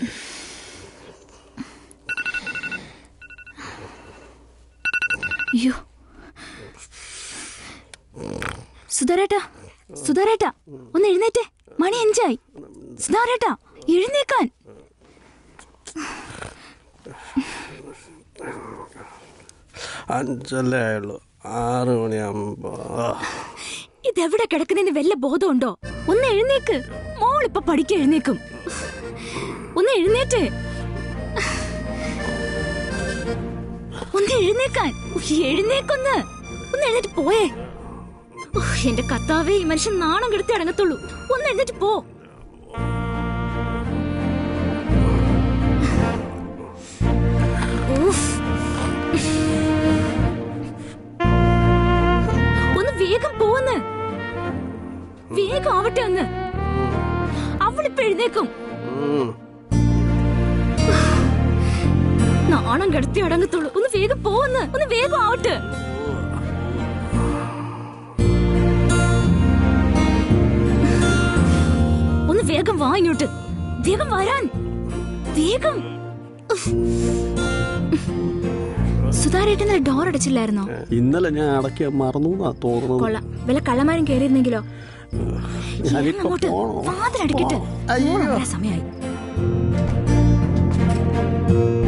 അയ്യോ സുധാരേട്ടാ സുധാരേട്ടാ ഒന്ന് എഴുന്നേറ്റേ മണി അഞ്ചായി സുധാരേട്ടാ എഴുന്നേക്കാൻ അഞ്ചല്ലേ ആയുള്ളൂ ആറ് മണിയാകുമ്പോ ഇതെവിടെ കിടക്കുന്നതിന് വല്ല ബോധമുണ്ടോ ഒന്ന് എഴുന്നേക്ക് മോളിപ്പൊ പഠിക്കാൻ എഴുന്നേക്കും ഒന്ന് എഴുന്നേറ്റ് ഒന്ന് എഴുന്നേക്കാൻ ഉയ്, എഴുന്നേക്കൊന്ന് ഒന്ന് എഴുന്നേറ്റ് പോയേ ഉഹ്, എന്റെ കത്താവേ ഈ മനുഷ്യൻ നാണം കെടുത്തി അടങ്ങത്തുള്ളൂ ഒന്ന് എഴുന്നേറ്റ് പോ ഉഫ്. ഒന്ന് വേഗം പോന്ന് വേഗം ആവട്ടെ ഒന്ന് അവളിപ്പോ എഴുന്നേക്കും ഉം. നാണം കിടത്തി അടങ്ങത്തുള്ളൂ ഒന്ന് വേഗം പോന്ന് ഒന്ന് വേഗം ആവട്ടെ ഒന്ന് വേഗം വാ ഇങ്ങോട്ട് വേഗം വരാൻ വേഗം ഉഫ്. സുധാരേട്ടൻ ഡോർ അടച്ചില്ലായിരുന്നോ ഇന്നലെ ഞാൻ അടക്കി മറന്നു എന്നാ തോന്നുന്നത് കൊള്ളാം വല്ല കള്ളമാരും കേറിയിരുന്നെങ്കിലോ ഞാനിപ്പോ അങ്ങോട്ട് പോണോ വാതിലടക്കിട്ട് അയ്യോ. സമയമായി